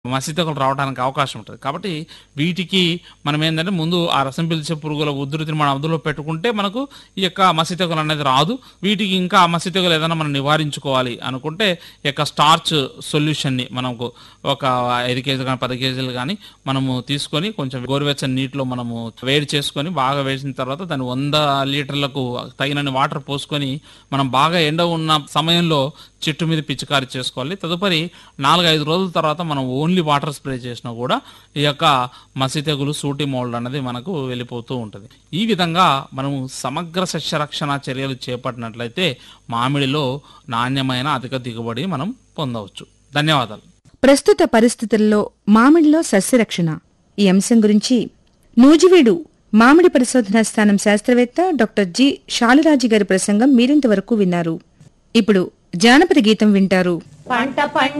మసితకులు రావడానికి అవకాశం ఉంటుంది కాబట్టి వీటికి మనం ఏంటంటే ముందు ఆ రసం పీల్చే పురుగుల ఉధృతిని మనం అదులో పెట్టుకుంటే మనకు ఈ యొక్క మసితకులు అనేది రాదు వీటికి ఇంకా ఆ మసితకులు ఏదైనా మనం నివారించుకోవాలి అనుకుంటే ఈ యొక్క స్టార్చ్ సొల్యూషన్ని మనకు ఒక ఐదు కేజీలు కానీ పది కేజీలు కానీ మనము తీసుకొని కొంచెం గోరువెచ్చని నీటిలో మనము వేడి చేసుకొని బాగా వేసిన తర్వాత దాన్ని వంద లీటర్లకు తగినన్ని వాటర్ పోసుకొని మనం బాగా ఎండ ఉన్న సమయంలో చెట్టు మీద పిచికారి చేసుకోవాలి తదుపరి నాలుగు ఐదు రోజుల తర్వాత మనం ఓన్లీ వాటర్ స్ప్రే చేసినా కూడా ఈ యొక్క మసి తెగులు సూటి మోల్డ్ అనేది మనకు వెళ్ళిపోతూ ఉంటుంది ఈ విధంగా మనము సమగ్ర సస్యరక్షణ చర్యలు చేపట్టినట్లయితే మామిడిలో నాణ్యమైన అధిక దిగుబడి మనం పొందవచ్చు ధన్యవాదాలు ప్రస్తుత పరిస్థితుల్లో మామిడిలో సస్యరక్షణ ఈ అంశం గురించి నూజివీడు మామిడి పరిశోధనా స్థానం శాస్త్రవేత్త డాక్టర్ జి శాలిరాజు గారి ప్రసంగం మీరింతవరకు విన్నారు ఇప్పుడు జానపద గీతం వింటారు పంట పంట